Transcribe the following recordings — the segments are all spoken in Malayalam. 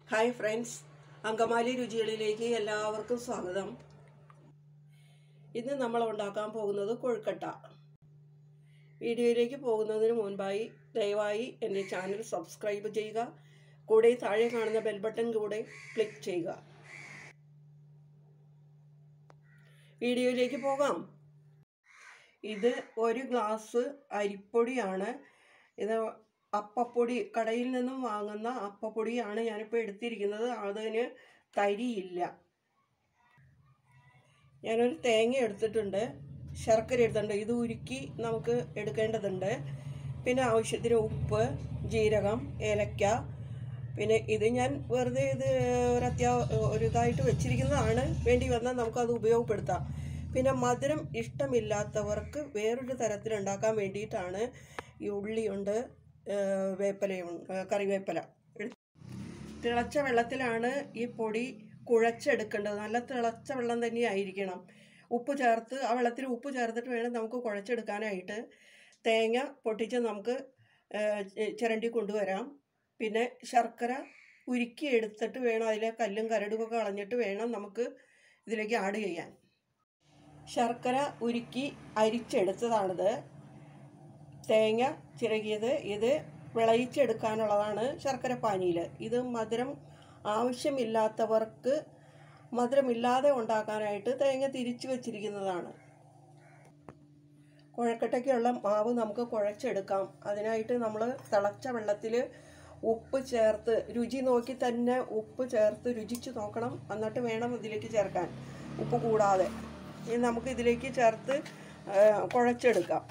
ഹായ് ഫ്രണ്ട്സ് അങ്കമാലി രുചികളിലേക്ക് എല്ലാവർക്കും സ്വാഗതം ഇന്ന് നമ്മൾ ഉണ്ടാക്കാൻ പോകുന്നത് കൊഴുക്കട്ട വീഡിയോയിലേക്ക് പോകുന്നതിന് മുൻപായി ദയവായി എൻ്റെ ചാനൽ സബ്സ്ക്രൈബ് ചെയ്യുക കൂടെ താഴെ കാണുന്ന ബെൽ ബട്ടൺ കൂടെ ക്ലിക്ക് ചെയ്യുക വീഡിയോയിലേക്ക് പോകാം ഇത് ഒരു ഗ്ലാസ് അരിപ്പൊടിയാണ് ഇത് അപ്പപ്പൊടി കടയിൽ നിന്നും വാങ്ങുന്ന അപ്പപ്പൊടിയാണ് ഞാനിപ്പോൾ എടുത്തിരിക്കുന്നത് അതിന് തരിയില്ല ഞാനൊരു തേങ്ങ എടുത്തിട്ടുണ്ട് ശർക്കര എടുത്തിട്ടുണ്ട് ഇത് ഉരുക്കി നമുക്ക് എടുക്കേണ്ടതുണ്ട് പിന്നെ ആവശ്യത്തിന് ഉപ്പ് ജീരകം ഏലക്ക പിന്നെ ഇത് ഞാൻ വെറുതെ ഇത് ഒരു അത്യാ ഒരു ഇതായിട്ട് വെച്ചിരിക്കുന്നതാണ് വേണ്ടി വന്നാൽ നമുക്കത് ഉപയോഗപ്പെടുത്താം പിന്നെ മധുരം ഇഷ്ടമില്ലാത്തവർക്ക് വേറൊരു തരത്തിൽ ഉണ്ടാക്കാൻ വേണ്ടിയിട്ടാണ് ഈ ഉള്ളിയുണ്ട് വേപ്പലയുണ്ട് കറിവേപ്പില തിളച്ച വെള്ളത്തിലാണ് ഈ പൊടി കുഴച്ചെടുക്കേണ്ടത് നല്ല തിളച്ച വെള്ളം തന്നെ ആയിരിക്കണം ഉപ്പ് ചേർത്ത് ആ വെള്ളത്തിൽ ഉപ്പ് ചേർത്തിട്ട് വേണം നമുക്ക് കുഴച്ചെടുക്കാനായിട്ട് തേങ്ങ പൊട്ടിച്ച് നമുക്ക് ചിരണ്ടി കൊണ്ടുവരാം പിന്നെ ശർക്കര ഉരുക്കി എടുത്തിട്ട് വേണം അതിലെ കല്ലും കരടുമൊക്കെ കളഞ്ഞിട്ട് വേണം നമുക്ക് ഇതിലേക്ക് ആഡ് ചെയ്യാൻ ശർക്കര ഉരുക്കി അരിച്ചെടുത്തതാണിത് തേങ്ങ ചിരകിയത് ഇത് വിളയിച്ചെടുക്കാനുള്ളതാണ് ശർക്കര പാനിയിൽ ഇത് മധുരം ആവശ്യമില്ലാത്തവർക്ക് മധുരമില്ലാതെ ഉണ്ടാക്കാനായിട്ട് തേങ്ങ തിരിച്ചു വച്ചിരിക്കുന്നതാണ് കുഴക്കട്ടയ്ക്കുള്ള മാവ് നമുക്ക് കുഴച്ചെടുക്കാം അതിനായിട്ട് നമ്മൾ തിളച്ച വെള്ളത്തിൽ ഉപ്പ് ചേർത്ത് രുചി നോക്കി തന്നെ ഉപ്പ് ചേർത്ത് രുചിച്ച് നോക്കണം എന്നിട്ട് വേണം ഇതിലേക്ക് ചേർക്കാൻ ഉപ്പ് കൂടാതെ ഇനി നമുക്ക് ഇതിലേക്ക് ചേർത്ത് കുഴച്ചെടുക്കാം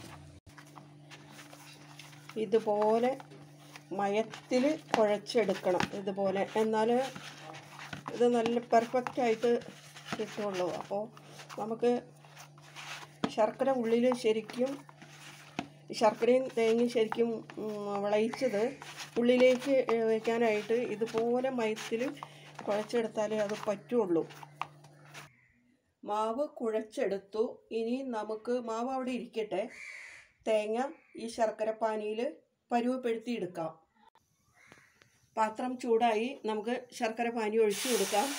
ഇതുപോലെ മയത്തിൽ കുഴച്ചെടുക്കണം ഇതുപോലെ എന്നാൽ ഇത് നല്ല പെർഫെക്റ്റ് ആയിട്ട് കിട്ടുള്ളൂ അപ്പോൾ നമുക്ക് ശർക്കര ഉള്ളിൽ ശരിക്കും ശർക്കരയും തേങ്ങയും ശരിക്കും വിളയിച്ചത് ഉള്ളിലേക്ക് വയ്ക്കാനായിട്ട് ഇതുപോലെ മയത്തിൽ കുഴച്ചെടുത്താലേ അത് പറ്റുള്ളൂ മാവ് കുഴച്ചെടുത്തു ഇനി നമുക്ക് മാവ് അവിടെ ഇരിക്കട്ടെ തേങ്ങ ഈ ശർക്കര പാനിയിൽ പരുവപ്പെടുത്തി എടുക്കാം പാത്രം ചൂടായി നമുക്ക് ശർക്കര പാനി ഒഴിച്ചു കൊടുക്കാം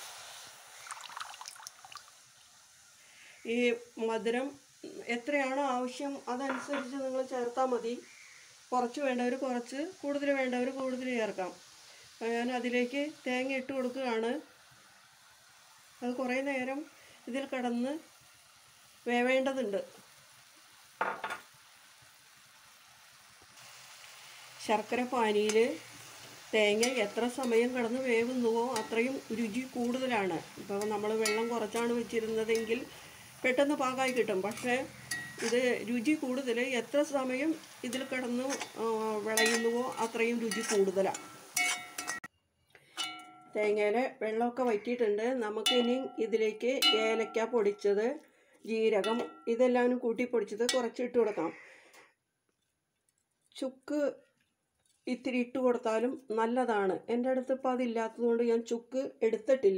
ഈ മധുരം എത്രയാണോ ആവശ്യം അതനുസരിച്ച് നിങ്ങൾ ചേർത്താൽ മതി കുറച്ച് വേണ്ടവർ കുറച്ച് കൂടുതൽ വേണ്ടവർ കൂടുതൽ ചേർക്കാം ഞാൻ അതിലേക്ക് തേങ്ങ ഇട്ട് കൊടുക്കുകയാണ് അത് കുറേ നേരം ഇതിൽ കിടന്ന് വേവേണ്ടതുണ്ട് ശർക്കര പാനിയിൽ തേങ്ങ എത്ര സമയം കിടന്ന് വേവുന്നുവോ അത്രയും രുചി കൂടുതലാണ് ഇപ്പോൾ നമ്മൾ വെള്ളം കുറച്ചാണ് വെച്ചിരുന്നതെങ്കിൽ പെട്ടെന്ന് പാകമായി കിട്ടും പക്ഷേ ഇത് രുചി കൂടുതൽ എത്ര സമയം ഇതിൽ കിടന്ന് വിളയുന്നുവോ അത്രയും രുചി കൂടുതലാണ് തേങ്ങയിൽ വെള്ളമൊക്കെ വറ്റിയിട്ടുണ്ട് നമുക്കിനി ഇതിലേക്ക് ഏലക്ക പൊടിച്ചത് ജീരകം ഇതെല്ലാം കൂട്ടി പൊടിച്ചത് കുറച്ച് ഇട്ട് കൊടുക്കാം ചുക്ക് ഇത്തിരി ഇട്ട് കൊടുത്താലും നല്ലതാണ് എൻ്റെ അടുത്ത് ഇപ്പോൾ അതില്ലാത്തതുകൊണ്ട് ഞാൻ ചുക്ക് എടുത്തിട്ടില്ല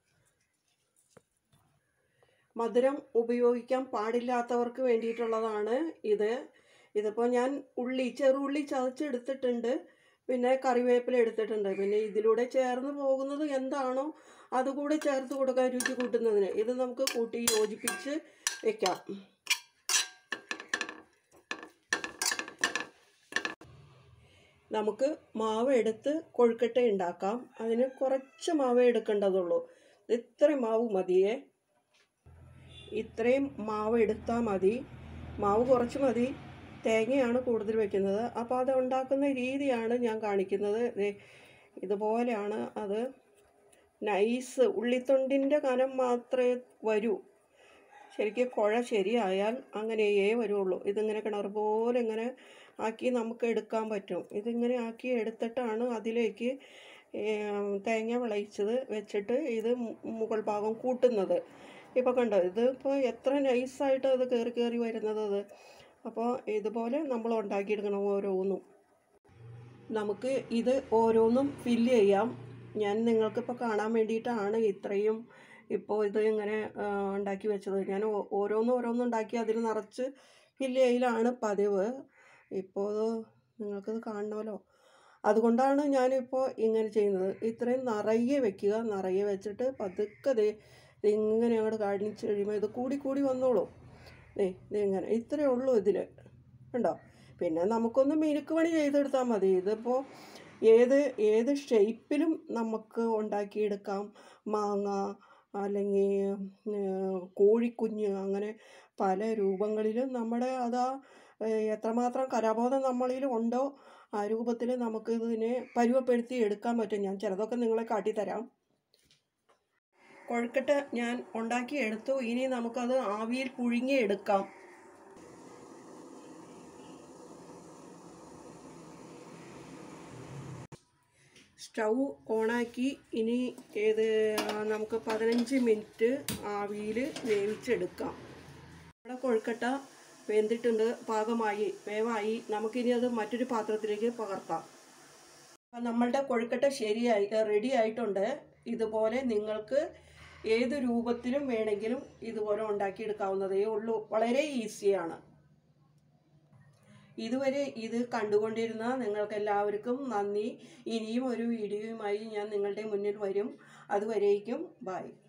മധുരം ഉപയോഗിക്കാൻ പാടില്ലാത്തവർക്ക് വേണ്ടിയിട്ടുള്ളതാണ് ഇത് ഇതിപ്പോൾ ഞാൻ ഉള്ളി ചെറുള്ളി ചതച്ചെടുത്തിട്ടുണ്ട് പിന്നെ കറിവേപ്പില എടുത്തിട്ടുണ്ട് പിന്നെ ഇതിലൂടെ ചേർന്ന് പോകുന്നത് എന്താണോ അതുകൂടെ ചേർത്ത് കൊടുക്കാൻ രുചി കൂട്ടുന്നതിന് ഇത് നമുക്ക് കൂട്ടി യോജിപ്പിച്ച് വെക്കാം നമുക്ക് മാവ് എടുത്ത് കൊഴുക്കട്ട ഉണ്ടാക്കാം അതിന് കുറച്ച് മാവ് എടുക്കേണ്ടതുള്ളൂ ഇത്രയും മാവ് മതിയേ ഇത്രയും മാവ് എടുത്താൽ മതി മാവ് കുറച്ച് മതി തേങ്ങയാണ് കൂടുതൽ വെക്കുന്നത് അപ്പോൾ അത് ഉണ്ടാക്കുന്ന രീതിയാണ് ഞാൻ കാണിക്കുന്നത് ഇതുപോലെയാണ് അത് നൈസ് ഉള്ളിത്തൊണ്ടിൻ്റെ കനം മാത്രമേ വരൂ ശരിക്കും കുഴ ശരിയായാൽ അങ്ങനെയേ വരുള്ളൂ ഇതിങ്ങനെ കിണർ പോലെ ഇങ്ങനെ ആക്കി നമുക്ക് എടുക്കാൻ പറ്റും ഇതിങ്ങനെ ആക്കി എടുത്തിട്ടാണ് അതിലേക്ക് തേങ്ങ വിളയിച്ചത് വെച്ചിട്ട് ഇത് മുകൾ ഭാഗം കൂട്ടുന്നത് ഇപ്പോൾ കണ്ടോ ഇത് ഇപ്പോൾ എത്ര നൈസായിട്ട് അത് കയറി കയറി വരുന്നത് അത് അപ്പോൾ ഇതുപോലെ നമ്മൾ ഉണ്ടാക്കിയെടുക്കണം ഓരോന്നും നമുക്ക് ഇത് ഓരോന്നും ഫില്ല് ചെയ്യാം ഞാൻ നിങ്ങൾക്കിപ്പോൾ കാണാൻ വേണ്ടിയിട്ടാണ് ഇത്രയും ഇപ്പോൾ ഇത് ഇങ്ങനെ ഉണ്ടാക്കി വെച്ചത് ഞാൻ ഓരോന്നും ഓരോന്നും ഉണ്ടാക്കി അതിൽ നിറച്ച് ഫില്ല് ചെയ്യലാണ് പതിവ് ഇപ്പോൾ നിങ്ങൾക്കത് കാണണമല്ലോ അതുകൊണ്ടാണ് ഞാനിപ്പോൾ ഇങ്ങനെ ചെയ്യുന്നത് ഇത്രയും നിറയെ വെക്കുക നിറയെ വെച്ചിട്ട് പതുക്കെ ദേ ഇങ്ങനെ അങ്ങോട്ട് കാണിച്ച് കഴിയുമ്പോൾ ഇത് കൂടി കൂടി വന്നോളും ദേ ദേ ഇങ്ങനെ ഇത്രയേ ഉള്ളൂ ഇതിൽ ഉണ്ടോ പിന്നെ നമുക്കൊന്ന് മിനുക്ക് പണി ചെയ്തെടുത്താൽ മതി ഇതിപ്പോൾ ഏത് ഏത് ഷേപ്പിലും നമുക്ക് ഉണ്ടാക്കിയെടുക്കാം മാങ്ങ അല്ലെങ്കിൽ കോഴിക്കുഞ്ഞ് അങ്ങനെ പല രൂപങ്ങളിലും നമ്മുടെ അതാ ഏഹ്, എത്രമാത്രം കലാബോധം നമ്മളിൽ ഉണ്ടോ ആ രൂപത്തിൽ നമുക്ക് ഇതിനെ പരുവപ്പെടുത്തി എടുക്കാൻ പറ്റും ഞാൻ ചിലതൊക്കെ നിങ്ങളെ കാട്ടിത്തരാം കൊഴുക്കട്ട ഞാൻ ഉണ്ടാക്കി എടുത്തു ഇനി നമുക്കത് ആവിയിൽ പുഴുങ്ങി എടുക്കാം സ്റ്റൗ ഓണാക്കി ഇനി ഏത് ആ, നമുക്ക് പതിനഞ്ച് മിനിറ്റ് ആവിയിൽ വേവിച്ചെടുക്കാം നമ്മുടെ കൊഴുക്കട്ട വെന്തിട്ടുണ്ട് പാകമായി വേവായി നമുക്കിനി അത് മറ്റൊരു പാത്രത്തിലേക്ക് പകർത്താം അപ്പം നമ്മളുടെ കൊഴുക്കട്ട ശരിയായി റെഡി ആയിട്ടുണ്ട് ഇതുപോലെ നിങ്ങൾക്ക് ഏത് രൂപത്തിലും വേണമെങ്കിലും ഇതുപോലെ ഉണ്ടാക്കിയെടുക്കാവുന്നതേ ഉള്ളൂ വളരെ ഈസിയാണ് ഇതുവരെ ഇത് കണ്ടുകൊണ്ടിരുന്ന നിങ്ങൾക്കെല്ലാവർക്കും നന്ദി ഇനിയും ഒരു വീഡിയോയുമായി ഞാൻ നിങ്ങളുടെ മുന്നിൽ വരും അതുവരേക്കും ബൈ